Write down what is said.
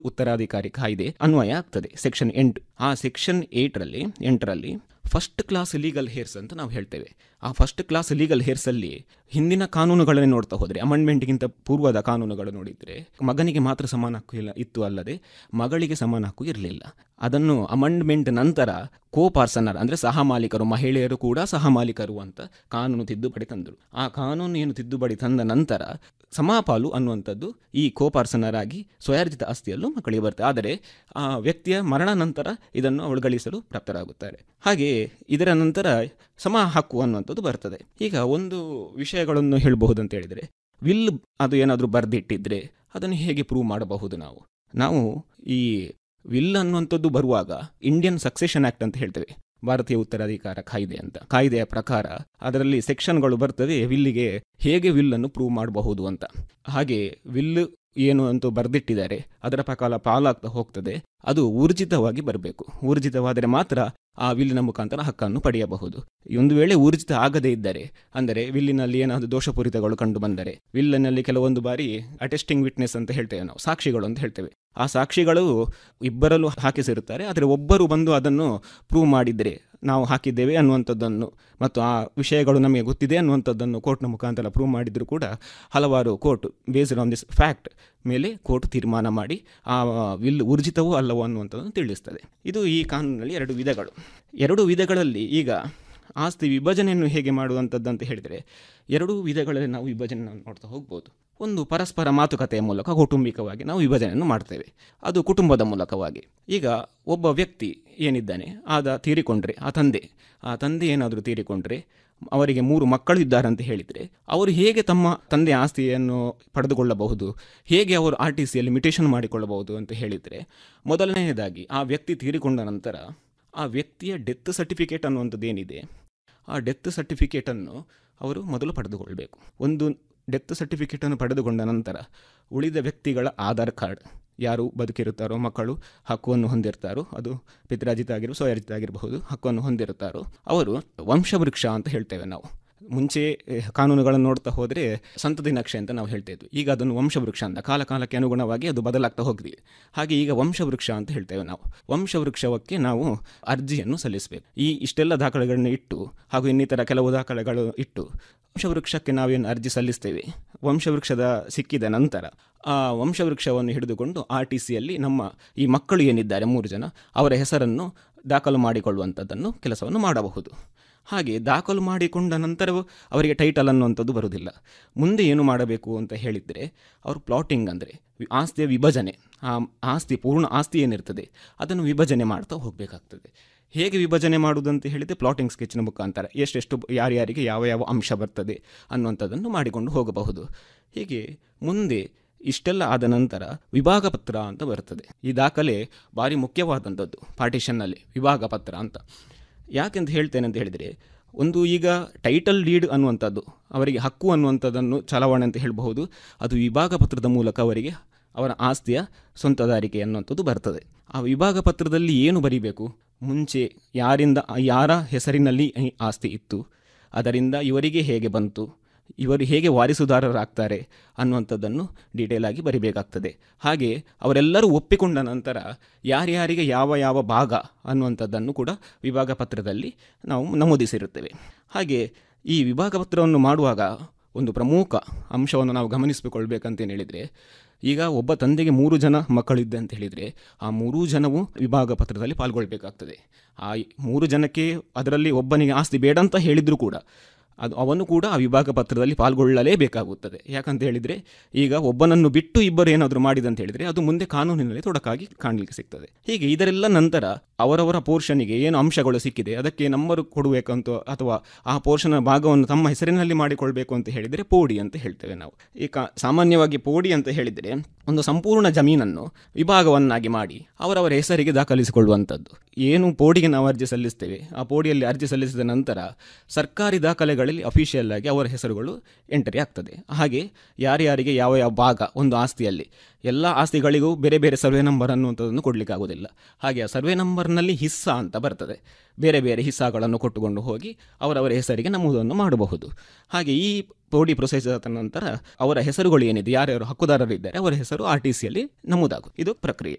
ಉತ್ತರಾಧಿಕಾರಿ ಕಾಯ್ದೆ ಅನ್ವಯ ಆಗ್ತದೆ ಸೆಕ್ಷನ್ ಎಂಟು ಆ ಸೆಕ್ಷನ್ ಏಟ್ರಲ್ಲಿ ಎಂಟರಲ್ಲಿ ಫಸ್ಟ್ ಕ್ಲಾಸ್ ಲೀಗಲ್ ಹೇರ್ಸ್ ಅಂತ ನಾವು ಹೇಳ್ತೇವೆ ಆ ಫಸ್ಟ್ ಕ್ಲಾಸ್ ಲೀಗಲ್ ಹೇರ್ಸಲ್ಲಿ ಹಿಂದಿನ ಕಾನೂನುಗಳನ್ನೇ ನೋಡ್ತಾ ಹೋದರೆ ಅಮೆಂಡ್ಮೆಂಟ್ಗಿಂತ ಪೂರ್ವದ ಕಾನೂನುಗಳು ನೋಡಿದರೆ ಮಗನಿಗೆ ಮಾತ್ರ ಸಮಾನ ಹಕ್ಕು ಇಲ್ಲ ಇತ್ತು ಅಲ್ಲದೆ ಮಗಳಿಗೆ ಸಮಾನ ಹಕ್ಕು ಇರಲಿಲ್ಲ ಅದನ್ನು ಅಮೆಂಡ್ಮೆಂಟ್ ನಂತರ ಕೋ ಪಾರ್ಸನರ್ ಅಂದರೆ ಸಹ ಮಾಲೀಕರು ಮಹಿಳೆಯರು ಕೂಡ ಸಹ ಮಾಲೀಕರು ಅಂತ ಕಾನೂನು ತಿದ್ದುಪಡಿ ತಂದರು ಆ ಕಾನೂನು ಏನು ತಿದ್ದುಪಡಿ ತಂದ ನಂತರ ಸಮಾಪಾಲು ಅನ್ನುವಂಥದ್ದು ಈ ಕೋ ಪಾರ್ಸನರ್ ಆಗಿ ಸ್ವಯಾರ್ಜಿತ ಆಸ್ತಿಯಲ್ಲೂ ಮಕ್ಕಳಿಗೆ ಬರ್ತದೆ ಆದರೆ ಆ ವ್ಯಕ್ತಿಯ ಮರಣ ನಂತರ ಇದನ್ನು ಅವಳು ಗಳಿಸಲು ಪ್ರಾಪ್ತರಾಗುತ್ತಾರೆ ಹಾಗೆಯೇ ಇದರ ನಂತರ ಸಮ ಹಕ್ಕು ಅನ್ನುವಂಥದ್ದು ಬರ್ತದೆ ಈಗ ಒಂದು ವಿಷಯಗಳನ್ನು ಹೇಳಬಹುದು ಅಂತ ಹೇಳಿದರೆ ವಿಲ್ ಅದು ಏನಾದರೂ ಬರೆದಿಟ್ಟಿದ್ರೆ ಅದನ್ನು ಹೇಗೆ ಪ್ರೂವ್ ಮಾಡಬಹುದು ನಾವು ನಾವು ಈ ವಿಲ್ ಅನ್ನುವಂಥದ್ದು ಬರುವಾಗ ಇಂಡಿಯನ್ ಸಕ್ಸೆಷನ್ ಆಕ್ಟ್ ಅಂತ ಹೇಳ್ತೇವೆ ಭಾರತೀಯ ಉತ್ತರಾಧಿಕಾರ ಕಾಯ್ದೆ ಅಂತ ಕಾಯ್ದೆಯ ಪ್ರಕಾರ ಅದರಲ್ಲಿ ಸೆಕ್ಷನ್ಗಳು ಬರ್ತದೆ ವಿಲ್ಲಿಗೆ ಹೇಗೆ ವಿಲ್ಲನ್ನು ಪ್ರೂವ್ ಮಾಡಬಹುದು ಅಂತ ಹಾಗೆ ವಿಲ್ ಏನು ಅಂತೂ ಬರೆದಿಟ್ಟಿದ್ದಾರೆ ಅದರ ಪ್ರಕಾರ ಪಾಲಾಗ್ತಾ ಹೋಗ್ತದೆ ಅದು ಊರ್ಜಿತವಾಗಿ ಬರಬೇಕು ಊರ್ಜಿತವಾದರೆ ಮಾತ್ರ ಆ ವಿಲ್ಲಿನ ಮುಖಾಂತರ ಹಕ್ಕನ್ನು ಪಡೆಯಬಹುದು ಒಂದು ವೇಳೆ ಊರ್ಜಿತ ಆಗದೇ ಇದ್ದರೆ ಅಂದರೆ ವಿಲ್ಲಿನಲ್ಲಿ ಏನಾದರೂ ದೋಷಪೂರಿತಗಳು ಕಂಡು ಬಂದರೆ ವಿಲ್ಲಿನಲ್ಲಿ ಕೆಲವೊಂದು ಬಾರಿ ಅಟೆಸ್ಟಿಂಗ್ ವಿಟ್ನೆಸ್ ಅಂತ ಹೇಳ್ತೇವೆ ನಾವು ಸಾಕ್ಷಿಗಳು ಅಂತ ಹೇಳ್ತೇವೆ ಆ ಸಾಕ್ಷಿಗಳು ಇಬ್ಬರಲ್ಲೂ ಹಾಕಿಸಿರುತ್ತಾರೆ ಆದರೆ ಒಬ್ಬರು ಬಂದು ಅದನ್ನು ಪ್ರೂವ್ ಮಾಡಿದರೆ ನಾವು ಹಾಕಿದ್ದೇವೆ ಅನ್ನುವಂಥದ್ದನ್ನು ಮತ್ತು ಆ ವಿಷಯಗಳು ನಮಗೆ ಗೊತ್ತಿದೆ ಅನ್ನುವಂಥದ್ದನ್ನು ಕೋರ್ಟ್ನ ಮುಖಾಂತರ ಪ್ರೂವ್ ಮಾಡಿದರೂ ಕೂಡ ಹಲವಾರು court based on this fact ಮೇಲೆ ಕೋರ್ಟ್ ತೀರ್ಮಾನ ಮಾಡಿ ಆ ವಿಲ್ ಊರ್ಜಿತವೋ ಅಲ್ಲವೋ ಅನ್ನುವಂಥದ್ದನ್ನು ತಿಳಿಸ್ತದೆ ಇದು ಈ ಕಾನೂನಿನಲ್ಲಿ ಎರಡು ವಿಧಗಳು ಎರಡು ವಿಧಗಳಲ್ಲಿ ಈಗ ಆಸ್ತಿ ವಿಭಜನೆಯನ್ನು ಹೇಗೆ ಮಾಡುವಂಥದ್ದು ಅಂತ ಹೇಳಿದರೆ ಎರಡೂ ವಿಧಗಳಲ್ಲಿ ನಾವು ವಿಭಜನೆ ನೋಡ್ತಾ ಹೋಗ್ಬೋದು ಒಂದು ಪರಸ್ಪರ ಮಾತುಕತೆಯ ಮೂಲಕ ಕೌಟುಂಬಿಕವಾಗಿ ನಾವು ವಿಭಜನೆಯನ್ನು ಮಾಡ್ತೇವೆ ಅದು ಕುಟುಂಬದ ಮೂಲಕವಾಗಿ ಈಗ ಒಬ್ಬ ವ್ಯಕ್ತಿ ಏನಿದ್ದಾನೆ ಆದ ತೀರಿಕೊಂಡ್ರೆ ಆ ತಂದೆ ಆ ತಂದೆ ಏನಾದರೂ ತೀರಿಕೊಂಡ್ರೆ ಅವರಿಗೆ ಮೂರು ಮಕ್ಕಳು ಇದ್ದಾರೆ ಅಂತ ಹೇಳಿದರೆ ಅವರು ಹೇಗೆ ತಮ್ಮ ತಂದೆ ಆಸ್ತಿಯನ್ನು ಪಡೆದುಕೊಳ್ಳಬಹುದು ಹೇಗೆ ಅವರು ಆರ್ ಟಿ ಸಿಯಲ್ಲಿ ಮಿಟೇಷನ್ ಮಾಡಿಕೊಳ್ಳಬಹುದು ಅಂತ ಹೇಳಿದರೆ ಮೊದಲನೆಯದಾಗಿ ಆ ವ್ಯಕ್ತಿ ತೀರಿಕೊಂಡ ನಂತರ ಆ ವ್ಯಕ್ತಿಯ ಡೆತ್ ಸರ್ಟಿಫಿಕೇಟ್ ಅನ್ನುವಂಥದ್ದು ಏನಿದೆ ಆ ಡೆತ್ ಸರ್ಟಿಫಿಕೇಟನ್ನು ಅವರು ಮೊದಲು ಪಡೆದುಕೊಳ್ಬೇಕು ಒಂದು ಡೆತ್ ಸರ್ಟಿಫಿಕೇಟನ್ನು ಪಡೆದುಕೊಂಡ ನಂತರ ಉಳಿದ ವ್ಯಕ್ತಿಗಳ ಆಧಾರ್ ಕಾರ್ಡ್ ಯಾರು ಬದುಕಿರುತ್ತಾರೋ ಮಕ್ಕಳು ಹಕ್ಕನ್ನು ಹೊಂದಿರ್ತಾರೋ ಅದು ಪಿತ್ರಾಜಿತ ಆಗಿರೋ ಸ್ವಯರ್ಜಿತ ಆಗಿರಬಹುದು ಹಕ್ಕನ್ನು ಹೊಂದಿರುತ್ತಾರೋ ಅವರು ವಂಶವೃಕ್ಷ ಅಂತ ಹೇಳ್ತೇವೆ ನಾವು ಮುಂಚೆ ಕಾನೂನುಗಳನ್ನು ನೋಡ್ತಾ ಹೋದರೆ ಸಂತತಿ ನಕ್ಷೆ ಅಂತ ನಾವು ಹೇಳ್ತಾ ಇದ್ವಿ ಈಗ ಅದನ್ನು ವಂಶವೃಕ್ಷ ಅಂತ ಕಾಲ ಕಾಲಕ್ಕೆ ಅನುಗುಣವಾಗಿ ಅದು ಬದಲಾಗ್ತಾ ಹೋಗಿದೆ ಹಾಗೆ ಈಗ ವಂಶವೃಕ್ಷ ಅಂತ ಹೇಳ್ತೇವೆ ನಾವು ವಂಶವೃಕ್ಷವಕ್ಕೆ ನಾವು ಅರ್ಜಿಯನ್ನು ಸಲ್ಲಿಸಬೇಕು ಈ ಇಷ್ಟೆಲ್ಲ ದಾಖಲೆಗಳನ್ನು ಇಟ್ಟು ಹಾಗೂ ಇನ್ನಿತರ ಕೆಲವು ದಾಖಲೆಗಳು ಇಟ್ಟು ವಂಶವೃಕ್ಷಕ್ಕೆ ನಾವೇನು ಅರ್ಜಿ ಸಲ್ಲಿಸ್ತೇವೆ ವಂಶವೃಕ್ಷದ ಸಿಕ್ಕಿದ ನಂತರ ಆ ವಂಶವೃಕ್ಷವನ್ನು ಹಿಡಿದುಕೊಂಡು ಆರ್ ಟಿ ಸಿಯಲ್ಲಿ ನಮ್ಮ ಈ ಮಕ್ಕಳು ಏನಿದ್ದಾರೆ ಮೂರು ಜನ ಅವರ ಹೆಸರನ್ನು ದಾಖಲು ಮಾಡಿಕೊಳ್ಳುವಂಥದ್ದನ್ನು ಕೆಲಸವನ್ನು ಮಾಡಬಹುದು ಹಾಗೆ ದಾಖಲು ಮಾಡಿಕೊಂಡ ನಂತರವೂ ಅವರಿಗೆ ಟೈಟಲ್ ಅನ್ನುವಂಥದ್ದು ಬರುವುದಿಲ್ಲ ಮುಂದೆ ಏನು ಮಾಡಬೇಕು ಅಂತ ಹೇಳಿದರೆ ಅವರು ಪ್ಲಾಟಿಂಗ್ ಅಂದರೆ ಆಸ್ತಿಯ ವಿಭಜನೆ ಆ ಆಸ್ತಿ ಪೂರ್ಣ ಆಸ್ತಿ ಏನಿರ್ತದೆ ಅದನ್ನು ವಿಭಜನೆ ಮಾಡ್ತಾ ಹೋಗಬೇಕಾಗ್ತದೆ ಹೇಗೆ ವಿಭಜನೆ ಮಾಡುವುದಂತ ಹೇಳಿದರೆ ಪ್ಲಾಟಿಂಗ್ ಸ್ಕೆಚ್ನ ಮುಖಾಂತರ ಎಷ್ಟೆಷ್ಟು ಯಾರ್ಯಾರಿಗೆ ಯಾವ ಯಾವ ಅಂಶ ಬರ್ತದೆ ಅನ್ನುವಂಥದ್ದನ್ನು ಮಾಡಿಕೊಂಡು ಹೋಗಬಹುದು ಹೀಗೆ ಮುಂದೆ ಇಷ್ಟೆಲ್ಲ ಆದ ನಂತರ ವಿಭಾಗ ಪತ್ರ ಅಂತ ಬರ್ತದೆ ಈ ದಾಖಲೆ ಭಾರಿ ಮುಖ್ಯವಾದಂಥದ್ದು ಪಾರ್ಟಿಷನ್ನಲ್ಲಿ ವಿಭಾಗ ಪತ್ರ ಅಂತ ಯಾಕೆಂತ ಹೇಳ್ತೇನೆ ಅಂತ ಹೇಳಿದರೆ ಒಂದು ಈಗ ಟೈಟಲ್ ಲೀಡ್ ಅನ್ನುವಂಥದ್ದು ಅವರಿಗೆ ಹಕ್ಕು ಅನ್ನುವಂಥದ್ದನ್ನು ಚಲಾವಣೆ ಅಂತ ಹೇಳಬಹುದು ಅದು ವಿಭಾಗ ಪತ್ರದ ಮೂಲಕ ಅವರಿಗೆ ಅವರ ಆಸ್ತಿಯ ಸ್ವಂತದಾರಿಕೆ ಅನ್ನುವಂಥದ್ದು ಬರ್ತದೆ ಆ ವಿಭಾಗ ಪತ್ರದಲ್ಲಿ ಏನು ಬರೀಬೇಕು ಮುಂಚೆ ಯಾರಿಂದ ಯಾರ ಹೆಸರಿನಲ್ಲಿ ಈ ಆಸ್ತಿ ಇತ್ತು ಅದರಿಂದ ಇವರಿಗೆ ಹೇಗೆ ಬಂತು ಇವರು ಹೇಗೆ ವಾರಿಸುದಾರರಾಗ್ತಾರೆ ಅನ್ನುವಂಥದ್ದನ್ನು ಡೀಟೇಲ್ ಆಗಿ ಬರಿಬೇಕಾಗ್ತದೆ ಹಾಗೆ ಅವರೆಲ್ಲರೂ ಒಪ್ಪಿಕೊಂಡ ನಂತರ ಯಾರ್ಯಾರಿಗೆ ಯಾವ ಯಾವ ಭಾಗ ಅನ್ನುವಂಥದ್ದನ್ನು ಕೂಡ ವಿಭಾಗ ಪತ್ರದಲ್ಲಿ ನಾವು ನಮೂದಿಸಿರುತ್ತೇವೆ ಹಾಗೆ ಈ ವಿಭಾಗ ಪತ್ರವನ್ನು ಮಾಡುವಾಗ ಒಂದು ಪ್ರಮುಖ ಅಂಶವನ್ನು ನಾವು ಗಮನಿಸಿಕೊಳ್ಬೇಕಂತೇನು ಹೇಳಿದರೆ ಈಗ ಒಬ್ಬ ತಂದೆಗೆ ಮೂರು ಜನ ಮಕ್ಕಳಿದ್ದೆ ಅಂತ ಹೇಳಿದರೆ ಆ ಮೂರೂ ಜನವು ವಿಭಾಗ ಪತ್ರದಲ್ಲಿ ಪಾಲ್ಗೊಳ್ಬೇಕಾಗ್ತದೆ ಆ ಮೂರು ಜನಕ್ಕೆ ಅದರಲ್ಲಿ ಒಬ್ಬನಿಗೆ ಆಸ್ತಿ ಬೇಡ ಅಂತ ಹೇಳಿದರೂ ಕೂಡ ಅದು ಅವನು ಕೂಡ ಆ ವಿಭಾಗ ಪತ್ರದಲ್ಲಿ ಪಾಲ್ಗೊಳ್ಳಲೇಬೇಕಾಗುತ್ತದೆ ಯಾಕಂತ ಹೇಳಿದರೆ ಈಗ ಒಬ್ಬನನ್ನು ಬಿಟ್ಟು ಇಬ್ಬರು ಏನಾದರೂ ಮಾಡಿದಂತ ಹೇಳಿದರೆ ಅದು ಮುಂದೆ ಕಾನೂನಿನಲ್ಲಿ ತೊಡಕಾಗಿ ಕಾಣಲಿಕ್ಕೆ ಸಿಗ್ತದೆ ಹೀಗೆ ಇದರೆಲ್ಲ ನಂತರ ಅವರವರ ಪೋರ್ಷನಿಗೆ ಏನು ಅಂಶಗಳು ಸಿಕ್ಕಿದೆ ಅದಕ್ಕೆ ನಂಬರು ಕೊಡಬೇಕಂತ ಅಥವಾ ಆ ಪೋರ್ಷನ್ ಭಾಗವನ್ನು ತಮ್ಮ ಹೆಸರಿನಲ್ಲಿ ಮಾಡಿಕೊಳ್ಬೇಕು ಅಂತ ಹೇಳಿದರೆ ಪೋಡಿ ಅಂತ ಹೇಳ್ತೇವೆ ನಾವು ಈಗ ಸಾಮಾನ್ಯವಾಗಿ ಪೋಡಿ ಅಂತ ಹೇಳಿದರೆ ಒಂದು ಸಂಪೂರ್ಣ ಜಮೀನನ್ನು ವಿಭಾಗವನ್ನಾಗಿ ಮಾಡಿ ಅವರವರ ಹೆಸರಿಗೆ ದಾಖಲಿಸಿಕೊಳ್ಳುವಂಥದ್ದು ಏನು ಪೋಡಿಗೆ ನಾವು ಅರ್ಜಿ ಸಲ್ಲಿಸ್ತೇವೆ ಆ ಪೋಡಿಯಲ್ಲಿ ಅರ್ಜಿ ಸಲ್ಲಿಸಿದ ನಂತರ ಸರ್ಕಾರಿ ದಾಖಲೆಗಳಲ್ಲಿ ಅಫಿಷಿಯಲ್ ಆಗಿ ಅವರ ಹೆಸರುಗಳು ಎಂಟ್ರಿ ಆಗ್ತದೆ ಹಾಗೆ ಯಾರ್ಯಾರಿಗೆ ಯಾವ ಯಾವ ಭಾಗ ಒಂದು ಆಸ್ತಿಯಲ್ಲಿ ಎಲ್ಲ ಆಸ್ತಿಗಳಿಗೂ ಬೇರೆ ಬೇರೆ ಸರ್ವೆ ನಂಬರ್ ಅನ್ನುವಂಥದ್ದನ್ನು ಕೊಡಲಿಕ್ಕಾಗೋದಿಲ್ಲ ಹಾಗೆ ಆ ಸರ್ವೆ ನಂಬರ್ ಹೆಸರಿನಲ್ಲಿ ಹಿಸ್ಸ ಅಂತ ಬರ್ತದೆ ಬೇರೆ ಬೇರೆ ಹಿಸ್ಸಾಗಳನ್ನು ಕೊಟ್ಟುಕೊಂಡು ಹೋಗಿ ಅವರವರ ಹೆಸರಿಗೆ ನಮೂದನ್ನು ಮಾಡಬಹುದು ಹಾಗೆ ಈ ಪೋಡಿ ಪ್ರೊಸೆಸ್ ಆದ ನಂತರ ಅವರ ಹೆಸರುಗಳು ಏನಿದೆ ಯಾರ್ಯಾರು ಹಕ್ಕುದಾರರಿದ್ದಾರೆ ಅವರ ಹೆಸರು ಆರ್ ಟಿ ಸಿಯಲ್ಲಿ ನಮೂದಾಗುತ್ತೆ ಇದು ಪ್ರಕ್ರಿಯೆ